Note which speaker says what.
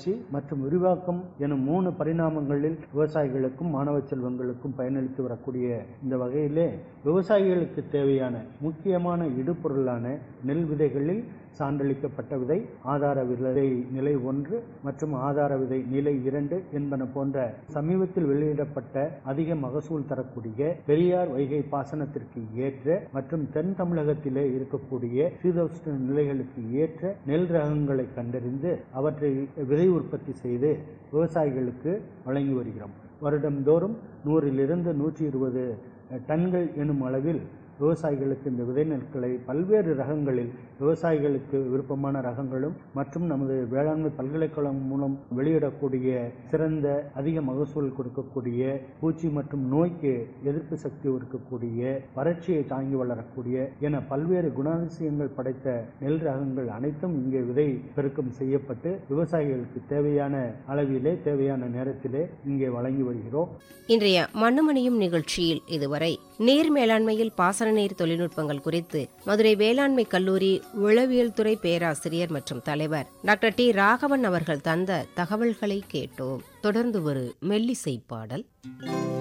Speaker 1: வளர்ச்சி மற்றும் விரிவாக்கம் எனும் மூணு பரிணாமங்களில் விவசாயிகளுக்கும் மாணவ செல்வங்களுக்கும் பயனளித்து வரக்கூடிய இந்த வகையிலே விவசாயிகளுக்கு தேவையான முக்கியமான இடுபொருளான நெல் விதைகளில் சான்றளிக்கப்பட்ட விதை ஆதார விதை நிலை ஒன்று மற்றும் ஆதார விதை நிலை இரண்டு என்பன போன்ற சமீபத்தில் வெளியிடப்பட்ட அதிக மகசூல் தரக்கூடிய பெரியார் வைகை பாசனத்திற்கு ஏற்ற மற்றும் தென் தமிழகத்திலே இருக்கக்கூடிய சீதோஷ்ண நிலைகளுக்கு ஏற்ற நெல் ரகங்களை கண்டறிந்து அவற்றை விதை உற்பத்தி செய்து விவசாயிகளுக்கு வழங்கி வருகிறோம் வருடந்தோறும் நூறிலிருந்து நூற்றி இருபது டன்கள் எனும் அளவில் விவசாயிகளுக்கு இந்த விதை நெற்களை பல்வேறு ரகங்களில் விவசாயிகளுக்கு விருப்பமான ரகங்களும் மற்றும் நமது வேளாண்மை பல்கலைக்கழகம் மூலம் வெளியிடக்கூடிய சிறந்த அதிக மகசூல் கொடுக்கக்கூடிய பூச்சி மற்றும் நோய்க்கு எதிர்ப்பு சக்தி இருக்கக்கூடிய வறட்சியை தாங்கி வளரக்கூடிய என பல்வேறு குணாதிசயங்கள் படைத்த நெல் ரகங்கள் அனைத்தும் இங்கே விதை பெருக்கம் செய்யப்பட்டு விவசாயிகளுக்கு தேவையான அளவிலே தேவையான நேரத்திலே இங்கே வழங்கி வருகிறோம்
Speaker 2: இன்றைய மண்ணுமணியும் நிகழ்ச்சியில் இதுவரை நீர் மேலாண்மையில் பாசன நீர் தொழில்நுட்பங்கள் குறித்து மதுரை வேளாண்மை கல்லூரி உளவியல் துறை பேராசிரியர் மற்றும் தலைவர் டாக்டர் டி ராகவன் அவர்கள் தந்த தகவல்களை கேட்டோம் தொடர்ந்து ஒரு மெல்லிசை பாடல்